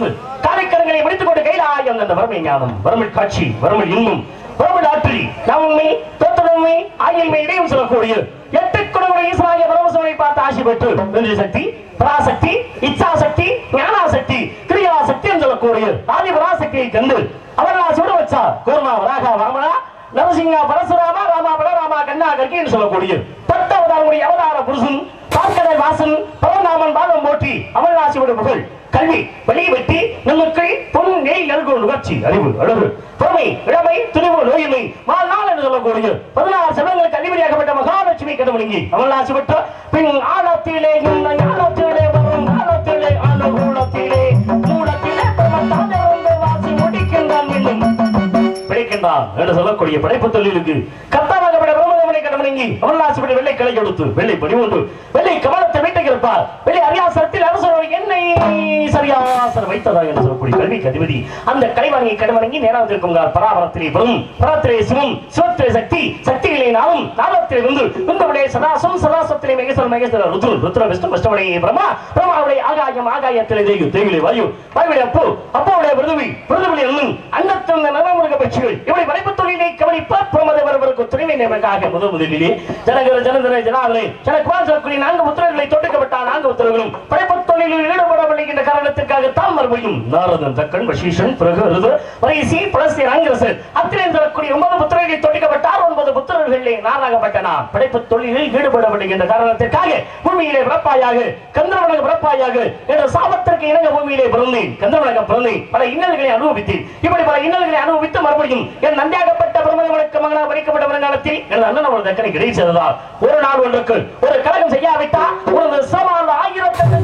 வைத்து காலைக்கடங்களை முடித்துக் கொண்டு கைலாயம் அந்த வறுமை ஞானம் வறுமை காட்சி வறுமை இன்பம் வறுமை ஆற்றி நவமை தோற்றமை ஆகியமை இடையும் சொல்லக்கூடிய எட்டு குணங்களை ஈஸ்வராய பரமசுவனை பார்த்து ஆசி பெற்று இந்திரிய சக்தி பராசக்தி இச்சாசக்தி ஞானாசக்தி கிரியாசக்தி என்று சொல்லக்கூடிய ஆதி பராசக்தியை கண்டு அவர்கள் சுட வச்சா கூர்மா வராகா வாமனா நரசிங்கா பரசுராமா ராமா பலராமா கண்ணா கற்கின்னு சொல்லக்கூடிய பட்டவதாருடைய அவதார புருஷன் பார்க்கடல் வாசன் பரநாமன் பாதம் போற்றி அமல்ராசியோட புகழ் கல்வி வெளியே வெட்டி நமக்கு பொன் நெய் நல்கும் நுகர்ச்சி அறிவு அழகு பொறுமை இளமை துணிவு நோயின்மை வாழ்நாள் என்று சொல்லக்கூடிய பதினாறு செல்வங்களுக்கு அதிபதியாகப்பட்ட மகாலட்சுமி கடவுளிங்கி அமல்ராசி பெற்ற பின் ஆழத்திலே இந்த ஞானத்திலே வரும் காலத்திலே அனுகூலத்திலே மூலத்திலே பிரமத்தான வாசி முடிக்கின்றான் இன்னும் பிடிக்கின்றான் என்று சொல்லக்கூடிய படைப்பு தொழிலுக்கு கர்த்தாவாகப்பட பிரம்மதமனை கடமணங்கி அமர்நாசிப்படி வெள்ளை கிளை கொடுத்து வெள்ளை படி ஒன்று வெள்ளை கமலத்தை வீட்டுக்கு இருப்பார் வெள்ளை அரியாசனத்தில் அரசர் என்னை சரியாசர் வைத்ததா என்று சொல்லக்கூடிய கல்விக்கு அதிபதி அந்த கலைவாணியை கடமணங்கி நேராவது இருக்கும் பராபரத்திலே வரும் பரத்திலே சிவம் சிவத்திலே சக்தி சக்தியிலே நாமும் நாமத்திலே வந்து விந்தவுடைய சதாசம் சதாசத்திலே மகேஸ்வர மகேஸ்வர ருத்ரு ருத்ர விஷ்ணு விஷ்ணுவுடைய பிரம்மா பிரம்மாவுடைய ஆகாயம் ஆகாயத்திலே தேகு தேவிலே வாயு வாயுடைய அப்போ அப்போவுடைய பிருதுவி பிருதுவிலே எண்ணும் அன்னத்தின் நவமிருக பட்சிகள் இப்படி வரைப்பு தொழிலை கவனிப்பார் பிரமதவரவருக்கு துணைவை நேமக்காக முதல் முதலிலே ஜனகர ஜனதர ஜனாதனை ஜனகுமார் சொல்லக்கூடிய நான்கு உத்தரவுகளை தொடுக்கப்பட்ட நான்கு உத்தரவுகளும் படைப்பு தொழிலில் ஈடுபடவில்லை என்ற காரணத்திற்காக தான் மறுபடியும் நாரதன் தக்கன் வசீஷன் பிறகு ருது வரைசி புலசி ரங்கரசன் அத்திரேன் சொல்லக்கூடிய ஒன்பது புத்திரர்களை தொடுக்கப்பட்டார் ஒன்பது புத்திரர்களிலே நானாகப்பட்டனார் படைப்பு தொழிலில் ஈடுபடவில்லை என்ற காரணத்திற்காக பூமியிலே பிறப்பாயாக கந்தரவனக பிறப்பாயாக என்ற சாபத்திற்கு இணங்க பூமியிலே பிறந்தேன் கந்தரவனக பிறந்தேன் பல இன்னல்களை அனுபவித்தேன் இப்படி பல இன்னல்களை அனுபவித்து மறுபடியும் என் நந்தியாகப்பட்ட பிரமதவனுக்கு மகனாக படிக்கப்பட்ட வருங்காலத்தில் என் அண்ணன் அவள் தக்கனை கிடைச்சதுதான் ஒரு நாள் ஒன்றுக்கு ஒரு கழகம் செய்யாவிட்டால் ஒரு சவால் ஆயிரத்தி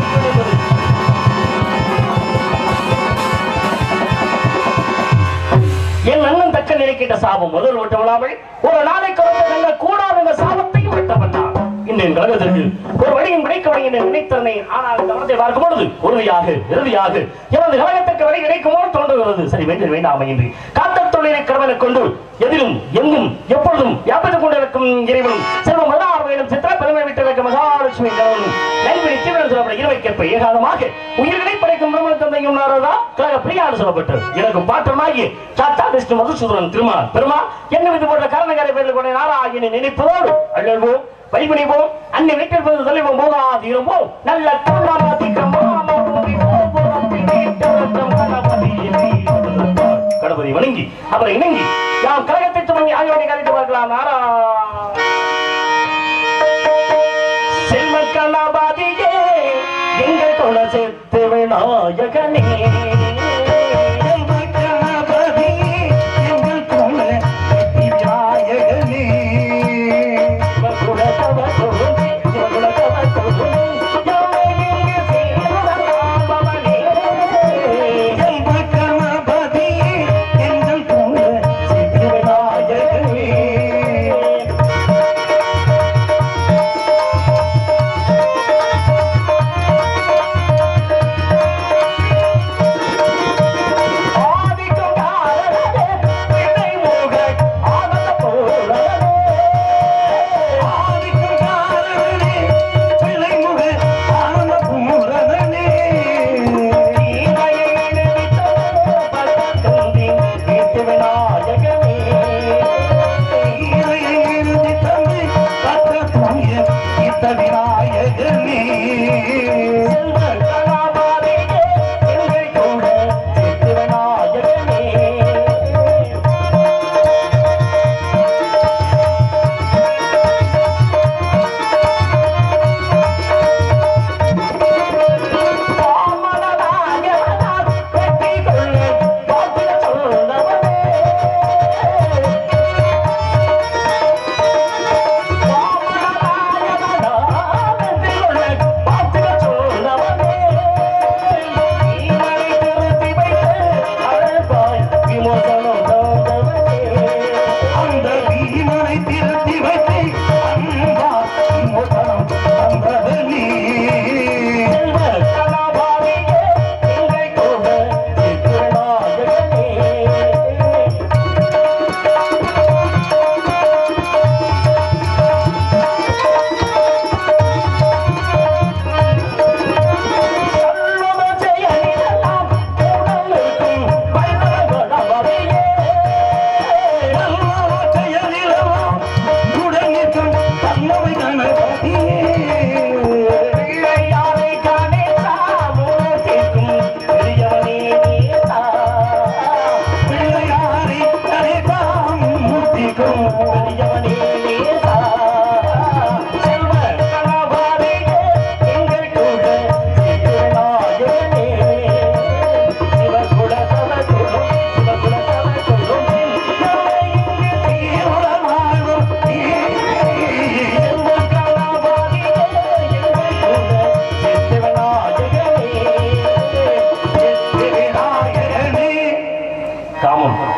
என் அண்ணன் தக்க நினைக்கின்ற சாபம் முதல் ஓட்டவிடாமல் ஒரு நாளைக்கு வந்து நல்ல கூடாத இந்த சாபத்தையும் வெட்டப்பட்டான் இன்றைய கழகத்திற்கு ஒரு வழியும் கிடைக்க வழி என்று நினைத்தனை ஆனால் கவனத்தை பார்க்கும் பொழுது உறுதியாக இறுதியாக எனது கழகத்திற்கு வழி கிடைக்குமோ தோன்றுகிறது சரி வேண்டும் வேண்டாமை என்று காத்த தொழிலை கடவுளை கொண்டு எதிலும் எங்கும் எப்பொழுதும் யாப்பது கொண்டிருக்கும் இறைவனும் செல்வம் மதார்வையிலும் சித்திர பெருமை விட்டிருக்க மகாலட்சுமி கடவுளும் நல்வினை தீவிரம் சொல்லப்பட இருவைக்கேற்ப ஏகாதமாக உயிர்களை படைக்கும் பிரம்ம தந்தையும் நாரதா கழக பிரியாடு சொல்லப்பட்டு எனக்கு பாட்டமாகி சாத்தா விஷ்ணு மதுசூதரன் திருமா பெருமா என்ன இது போன்ற காரணங்களை பேரில் கொண்ட நாராயணனை நினைப்பதோடு அழல்வோம் வழிபணிவோம் அன்னை வீட்டில் தொலைவோம் போகாது இருப்போம் நல்ல கர்மாதி கணபதி வணங்கி அவரை இணங்கி யாம் கழகத்தை துவங்கி ஆகியோரை கழித்து பார்க்கலாம் நாரா செல்வ கணபதியே எங்கள் குல செத்து விநாயகனே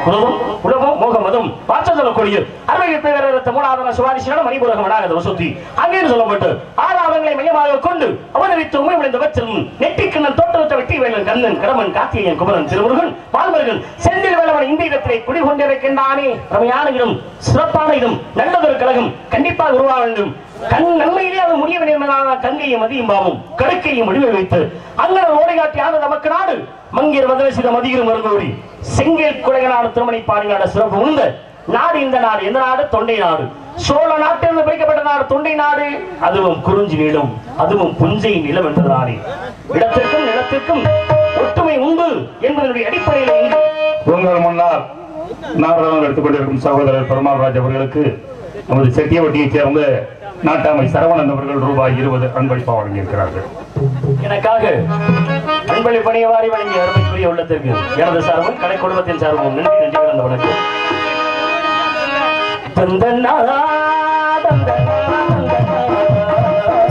குலமும் குலமும் மோகமதும் மாற்றம் சொல்லக்கூடிய அருமையில் பேரத்த மூலாதார சுவாரிசியான மணிபுரகம் வடாகத வசுத்தி அங்கே சொல்லப்பட்டு ஆறாவங்களை மையமாக கொண்டு அவதரித்து உண்மை விளைந்த வச்சலும் நெட்டிக்கண்ணன் தோட்டத்தை வெட்டி வேலன் கண்ணன் கடமன் காத்தியன் குமரன் திருமுருகன் பால்மருகன் செந்தில் வேலவன் இந்த இடத்திலே குடிகொண்டிருக்கின்றானே ரமையான இடம் சிறப்பான இடம் நல்லதொரு கழகம் கண்டிப்பாக உருவாக வேண்டும் கண் நன்மையிலே அது முடியவில்லை என்பதான கங்கையும் மதியும் பாவம் கடுக்கையும் முடிவை வைத்து அங்கன ஓடை காட்டி ஆனது நமக்கு நாடு மங்கிர் மதரசித மதியிரும் மருந்தோடி செங்கேல் குடையநாடு திருமணி பாடிநாடு சிறப்பு உந்த நாடு இந்த நாடு எந்த நாடு தொண்டை நாடு சோழ நாட்டிலிருந்து பிரிக்கப்பட்ட நாடு தொண்டை நாடு அதுவும் குறிஞ்சி நிலம் அதுவும் புஞ்சை நிலம் என்றதானே இடத்திற்கும் நிலத்திற்கும் ஒற்றுமை உண்டு என்பதனுடைய அடிப்படையில் இங்கு உங்கள் முன்னால் நாரதம் எடுத்துக் கொண்டிருக்கும் சகோதரர் பெருமாள் ராஜ் அவர்களுக்கு நமது செட்டியவட்டியைச் சேர்ந்த நாட்டாமை சரவணன் அவர்கள் ரூபாய் இருபது அன்பளிப்பா வழங்கியிருக்கிறார்கள் எனக்காக அன்பளி பணிய வாரி வழங்கிய அருமைக்குரிய உள்ளத்திற்கு எனது சார்பும் கடை குடும்பத்தின் சார்பும் நன்றி நன்றி கலந்த வணக்கம் தந்தனா, தந்தனா, தந்தனா.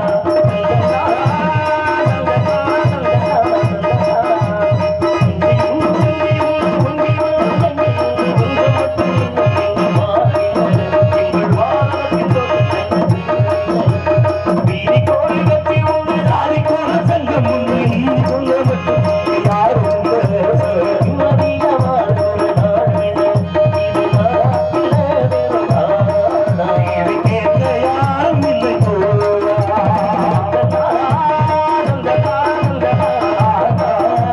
வீதி கோடி கட்டி ஒரு தாரி கூட சங்கம் உண்டு. நீ சொல்ல மட்டும் யாரும் நிம்மதியா வாழ்கிற நாடு இது. இது நாட்டிலே வேறு நாடா. இது கேட்க யாரும் இல்லை தோழா. அந்த காந்த காந்தா.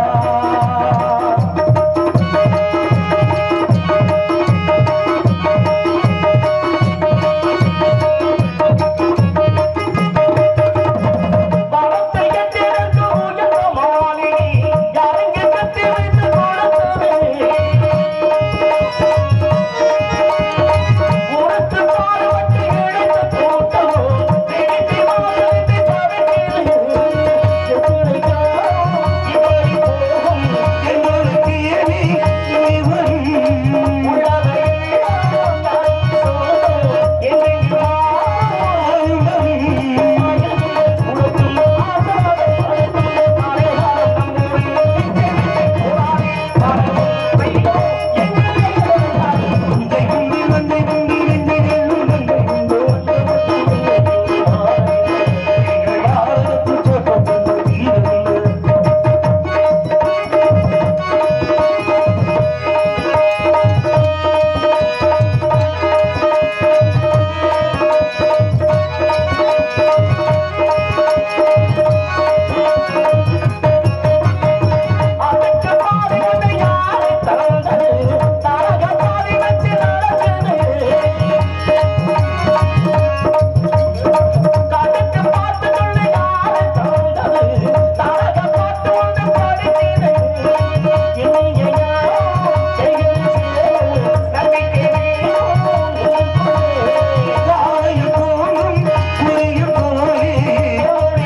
பணத்தை கட்டிருந்து உயர்ந்த மானே, யாரெங்கே கட்டி வைத்து கொடுத்ததே? உனக்கு பாடுபட்டு இழைத்த கூட்டமோ, பிடித்து வாழ்ந்து தவிக்கிறேன். எத்தனை காலம் இப்படி போகும் எங்களுக்கு ஏனி இனி வரும்? உள்ளதை எல்லாம் நான் சொல்ல, என்னை அதுக்கு பாதி வந்து யாரை தந்தது தாரக பாதி வச்சு நடக்குது கணக்கு பார்த்து சொல்லு யாரை தந்தது தாரக பாட்டு ஒன்று படித்தது இனிய யாரோ செய்கிறது நம்பிக்கை வேணும் யாரையும் போலும் புரியும் போலே ஓடி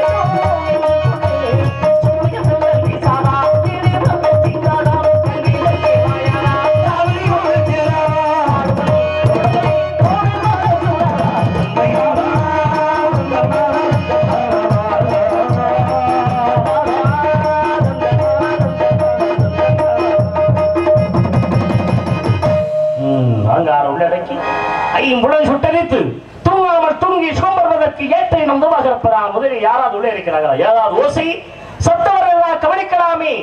அங்கார உள்ளடக்கி ஐம்புலன் சுட்டரித்து தூங்காமல் தூங்கி சோம்பர்வதற்கு ஏற்ற இனம் உருவாக இருப்பதா முதலில் யாராவது உள்ளே இருக்கிறார்களா ஏதாவது ஓசை சத்தவர்கள் கவனிக்கலாமே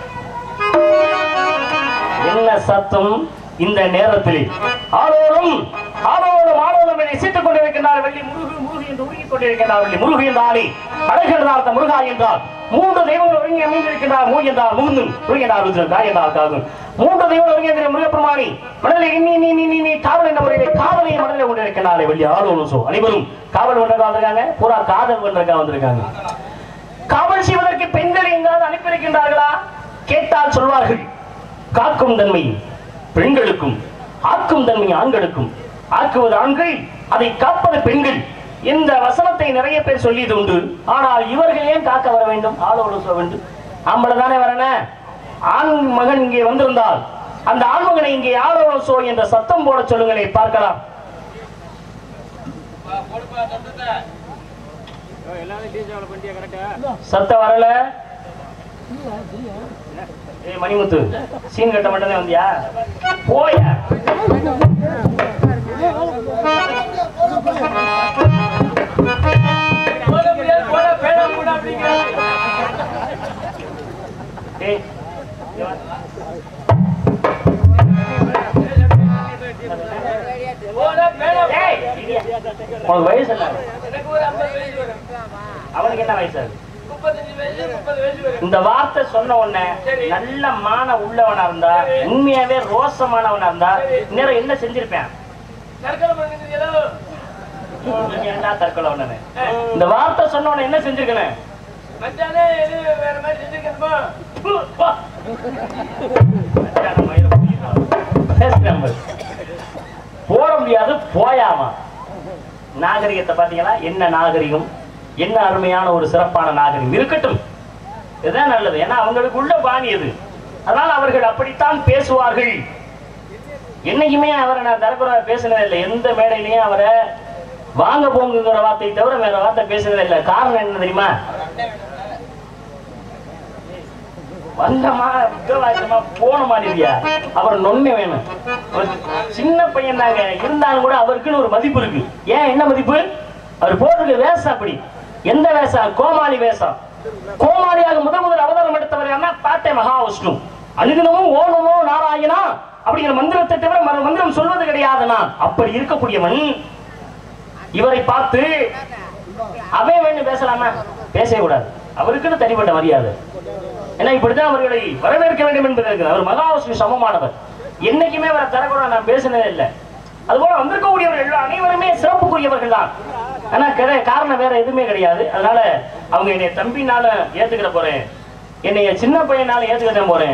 என்ன சத்தம் இந்த நேரத்தில் ஆளோரும் ஆளோரும் ஆளோரும் என்னை சீட்டுக் கொண்டிருக்கின்றார் வெள்ளி முருகு முருகு என்று உருகிக் கொண்டிருக்கின்றார் வெள்ளி முருகு என்றாலே அழகின்றார் அந்த முருகா என்றால் மூன்று தெய்வங்கள் ஒருங்கி அமைந்திருக்கின்றார் மூ என்றார் முகுந்தன் உருகினார் ருத்ரன் தாய் என்றார் காகும் மூன்று தெய்வங்கள் ஒருங்கிய முருகப்பெருமானி மணலை நீ நீ நீ நீ நீ காவல் என்ற முறையிலே காவலை மணலை கொண்டிருக்கின்றாரே வெள்ளி ஆளோரும் சோ அனைவரும் காவல் ஒன்றா வந்திருக்காங்க பூரா காதல் ஒன்றா வந்திருக்காங்க காவல் செய்வதற்கு பெண்களை எங்காவது அனுப்பியிருக்கின்றார்களா கேட்டால் சொல்வார்கள் காக்கும் தன்மை பெண்களுக்கும் ஆக்கும் தன்மை ஆண்களுக்கும் ஆக்குவது ஆண்கள் அதை காப்பது பெண்கள் இந்த வசனத்தை நிறைய பேர் சொல்லியது உண்டு ஆனால் இவர்கள் ஏன் காக்க வர வேண்டும் ஆளோடு சொல்ல வேண்டும் ஆம்பளை தானே வரன ஆண் மகன் இங்கே வந்திருந்தால் அந்த ஆண்மகனை இங்கே ஆளோடு சோ என்ற சத்தம் போட சொல்லுங்களே பார்க்கலாம் எல்லாரும் டீச்சர் பண்ணிட்டியா கரெக்டா சத்தம் வரல ஏய் மணிமுத்து சீன் கட்ட மட்டும்தான் வந்தியா போயா ஏய் இங்க வா. ஏய், இடியா. உனக்கு வயசு என்ன அவனுக்கு என்ன வயசு ஆகுது? இந்த வார்த்தை சொன்ன உடனே நல்ல மான உள்ளவனா இருந்தா உண்மையாவே ரோசமானவனா இருந்தா நேரம் என்ன செஞ்சிருப்பேன் நீங்க என்ன தற்கொலை உடனே இந்த வார்த்தை சொன்ன உடனே என்ன செஞ்சிருக்கணும் பு, போ. மச்சான மயிரை புடிக்கிறான். பேசுறேன் பாரு. போட முடியாது போயாமா நாகரிகத்தை பாத்தீங்களா என்ன நாகரிகம் என்ன அருமையான ஒரு சிறப்பான நாகரிகம் இருக்கட்டும் இதுதான் நல்லது ஏன்னா அவங்களுக்கு உள்ள பாணி அது அதனால் அவர்கள் அப்படித்தான் பேசுவார்கள் என்னைக்குமே அவரை நான் தரக்குறவா பேசினது இல்லை எந்த மேடையிலையும் அவரை வாங்க போங்குங்கிற வார்த்தையை தவிர வேற வார்த்தை பேசுனது இல்லை காரணம் என்ன தெரியுமா வந்தமா விக்கலாச்சமா போன மாதிரியா அவர் நொண்ணு வேணும் ஒரு சின்ன பையன் தாங்க இருந்தாலும் கூட அவருக்குன்னு ஒரு மதிப்பு இருக்கு ஏன் என்ன மதிப்பு அவர் போட்டிருக்க வேஷம் அப்படி எந்த வேஷம் கோமாளி வேஷம் கோமாளியாக முதல் முதல் அவதாரம் எடுத்தவர் யாருன்னா பாட்டை மகாவிஷ்ணு அனுதினமும் ஓணமோ நாராயணா அப்படிங்கிற மந்திரத்தை தவிர மறு மந்திரம் சொல்வது கிடையாது நான் அப்படி இருக்கக்கூடியவன் இவரை பார்த்து அவன் வேணும் பேசலாமா பேசவே கூடாது அவருக்குன்னு தனிப்பட்ட மரியாதை ஏன்னா இப்படித்தான் அவர்களை வரவேற்க வேண்டும் என்பது இருக்குது அவர் மகாவிஷ்ணு சமமானவர் என்னைக்குமே அவரை தரக்கூடாது நான் பேசினதே இல்லை அதுபோல வந்திருக்கக்கூடியவர்கள் எல்லாம் அனைவருமே சிறப்புக்குரியவர்கள் தான் ஆனா கிடை- காரணம் வேற எதுவுமே கிடையாது அதனால அவங்க என்னை தம்பினால ஏத்துக்கிற போறேன் என்னைய சின்ன பையனால ஏத்துக்கிற போறேன்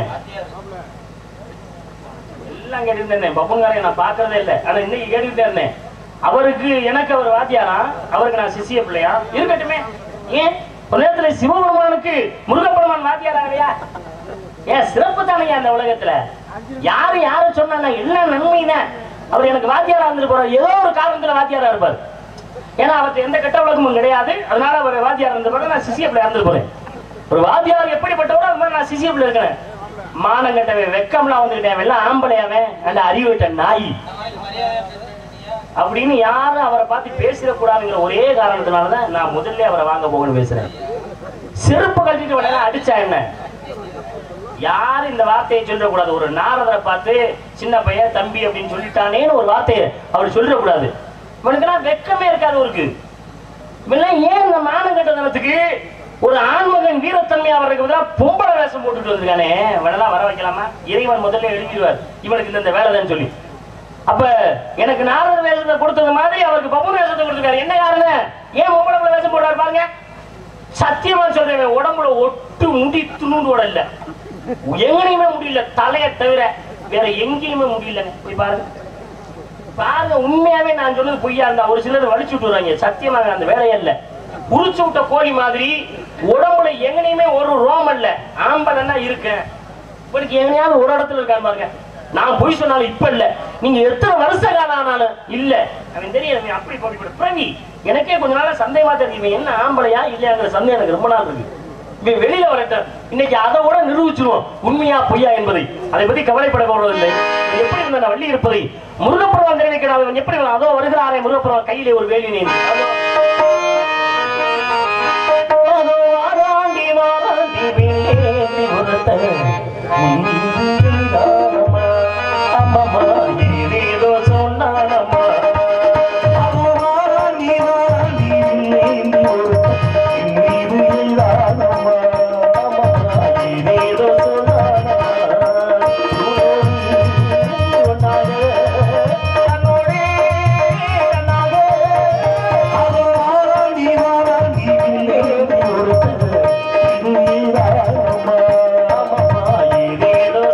எல்லாம் கேட்டுட்டு இருந்தேன் பப்புங்காரை நான் பார்க்கறதே இல்லை ஆனா இன்னைக்கு கேட்டுக்கிட்டே இருந்தேன் அவருக்கு எனக்கு அவர் வாத்தியாரா அவருக்கு நான் சிசிய பிள்ளையா இருக்கட்டுமே ஏன் ஒரு நேரத்துல சிவபெருமானுக்கு முருகப்பெருமான் வாத்தியாரா இல்லையா ஏன் சிறப்பு தானையா அந்த உலகத்துல யாரு யாரு சொன்னா என்ன நன்மைனா அவர் எனக்கு வாத்தியாரா இருந்து போறார் ஏதோ ஒரு காரணத்துல வாத்தியாரா இருப்பார் ஏன்னா அவருக்கு எந்த கெட்ட வழக்கமும் கிடையாது அதனால அவர் வாத்தியார் இருந்த பிறகு நான் சிசிய பிள்ளை இருந்து போறேன் ஒரு வாத்தியார் எப்படிப்பட்டவரோ அது மாதிரி நான் சிசிய பிள்ளை இருக்கிறேன் மானம் கட்டவன் வெக்கம்லாம் வந்துக்கிட்டேன் எல்லாம் ஆம்பளையாவன் அந்த அறிவிட்ட நாய் அப்படின்னு யாரும் அவரை பார்த்து பேசிடக்கூடாதுங்கிற ஒரே காரணத்தினாலதான் நான் முதல்ல அவரை வாங்க போகணும்னு பேசுறேன் செருப்பு கழட்டிட்டு உடனே அடிச்சா என்ன யாரும் இந்த வார்த்தையை சொல்லக்கூடாது ஒரு நாரதரை பார்த்து சின்ன பையன் தம்பி அப்படின்னு சொல்லிட்டானேன்னு ஒரு வார்த்தையை அவர் சொல்லக்கூடாது இவனுக்கெல்லாம் வெக்கமே இருக்காது அவருக்கு இவெல்லாம் ஏன் இந்த மானம் கட்டதனத்துக்கு ஒரு ஆண்மகன் வீரத்தன்மையா வர்றதுக்கு பதிலா பொம்பளை வேஷம் போட்டுட்டு வந்திருக்கானே இவனெல்லாம் வர வைக்கலாமா இறைவன் முதல்ல எழுதிடுவார் இவனுக்கு இந்த- இந்த வேலை சொல்லி அப்ப எனக்கு நாரத வேஷத்தை கொடுத்தது மாதிரி அவருக்கு பபுன் வேஷத்தை கொடுத்துருக்காரு என்ன காரணம் ஏன் பொம்பளை பிள்ளை வேஷம் போடுறாரு பாருங்க சத்தியமா சொல்றேன் உடம்புல ஒட்டு முடி துணுண்டோட இல்ல எங்கனையுமே முடியல தலையை தவிர வேற எங்கேயுமே முடியல போய் பாருங்க பாருங்க உண்மையாவே நான் சொன்னது பொய்யா இருந்தா ஒரு சிலர் வலிச்சு விட்டுறாங்க சத்தியமாக அந்த வேலையே இல்ல உரிச்சு விட்ட கோழி மாதிரி உடம்புல எங்கனையுமே ஒரு ரோம் இல்ல ஆம்பளன்னா இருக்கேன் இவனுக்கு எங்கனையாவது ஒரு இடத்துல இருக்கான்னு பாருங்க நான் பொய் சொன்னாலும் இப்ப இல்ல நீங்க எத்தனை வருஷ காலம் ஆனாலும் இல்ல அவன் தெரியும் அவன் அப்படி போடி போடி பிரவி எனக்கே கொஞ்ச நாளா சந்தேகமா தெரியும் இவன் என்ன ஆம்பளையா இல்லையாங்கிற சந்தேகம் எனக்கு ரொம்ப நாள் இருக்கு இவன் வெளியில வரட்டும் இன்னைக்கு அதை கூட நிரூபிச்சிருவோம் உண்மையா பொய்யா என்பதை அதை பத்தி கவலைப்பட போவதில்லை இவன் எப்படி இருந்த வள்ளி இருப்பதை முருகப்பெருமான் தெரிவிக்கிறான் இவன் எப்படி அதோ வருகிறாரே முருகப்பெருமான் கையிலே ஒரு வேலி நீ அதோ அதோ வாராண்டி வாராண்டி வேலேந்தி ஒருத்தன் முன்னின்று இருந்தானம்மா. அம்மம்மா ஏதேதோ சொன்னானம்மா. அதோ வாராண்டி வாராண்டி வேலேந்தி ஒருத்தன் என் மீது எழுதானம்மா. அம்மம்மா ஏதேதோ சொன்னானம்மா. சொன்னாங்க, கண்ணோடே கண்ணாக அதோ வாராண்டி வாராண்டி வேலேந்தி ஒருத்தன் இது நீதானம்மா. அம்மம்மா ஏதேதோ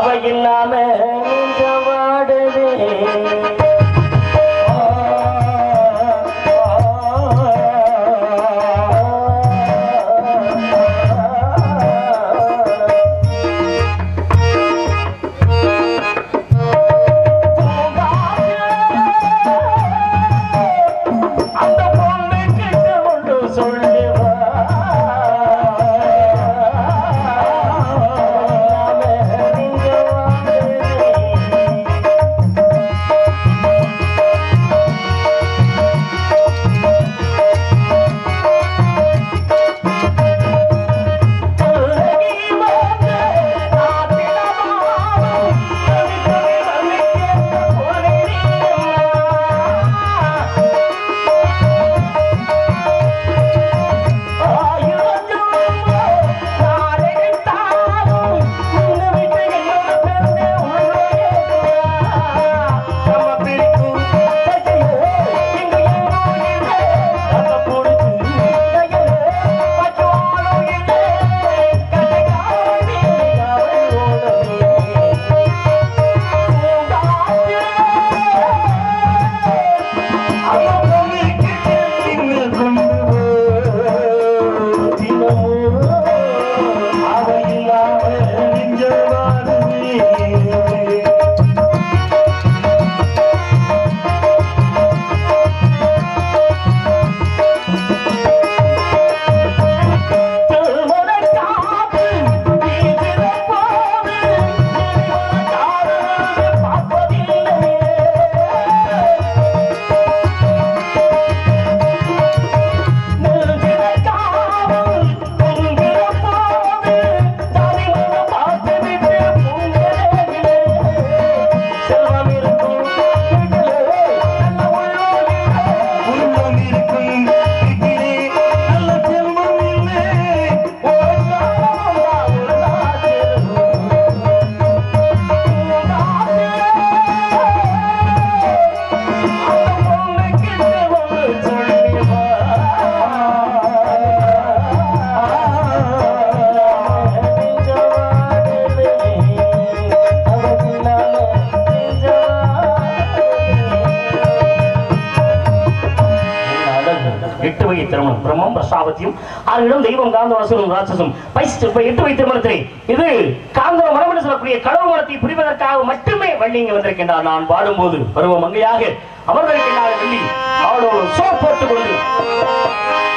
அவ இல்லாம நெஞ்ச வாடுதே அந்த பொண்ணு கிட்ட ஒன்று சொல்லுவா நீங்க வாடுதே எட்டு வகை திருமணம் பிரம்மம் பிரசாபத்தியம் ஆறிடம் தெய்வம் காந்த வசூலும் ராட்சசம் பைஸ்ட் இப்ப எட்டு வகை திருமணத்திலே இது காந்தர மனம் என்று சொல்லக்கூடிய கடவுள் மனத்தை புரிவதற்காக மட்டுமே வள்ளி இங்க வந்திருக்கின்றார் நான் பாடும்போது பருவ மங்கையாக அமர்ந்திருக்கின்றார் வள்ளி அவளோடு சோ போட்டுக் கொண்டு